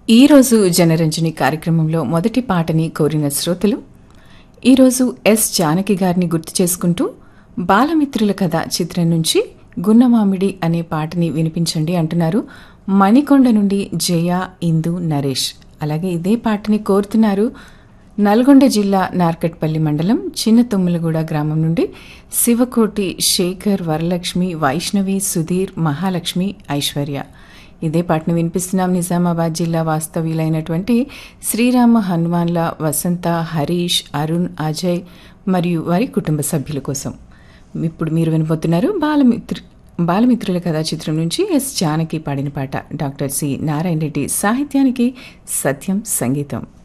ఈరోజు జనరంజని కార్యక్రమంలో మొదటి పాటని కోరిన శ్రోతలు ఈరోజు ఎస్ జానకి గారిని గుర్తు చేసుకుంటూ బాలమిత్రుల కథ చిత్రం నుంచి గున్నమామిడి అనే పాటని వినిపించండి అంటున్నారు మణికొండ నుండి జయ ఇందు నరేష్ అలాగే ఇదే పాటని కోరుతున్నారు నల్గొండ జిల్లా నార్కట్పల్లి మండలం చిన్న తుమ్మలగూడ గ్రామం నుండి శివకోటి శేఖర్ వరలక్ష్మి వైష్ణవి సుధీర్ మహాలక్ష్మి ఐశ్వర్య ఇదే పాటను వినిపిస్తున్నాం నిజామాబాద్ జిల్లా వాస్తవ్యులైనటువంటి శ్రీరామ హనుమాన్ల వసంత హరీష్ అరుణ్ అజయ్ మరియు వారి కుటుంబ సభ్యుల కోసం ఇప్పుడు మీరు వినబోతున్నారు బాలమిత్రు బాలమిత్రుల కథా చిత్రం నుంచి ఎస్ జానకి పాడిన పాట డాక్టర్ సి నారాయణ రెడ్డి సాహిత్యానికి సత్యం సంగీతం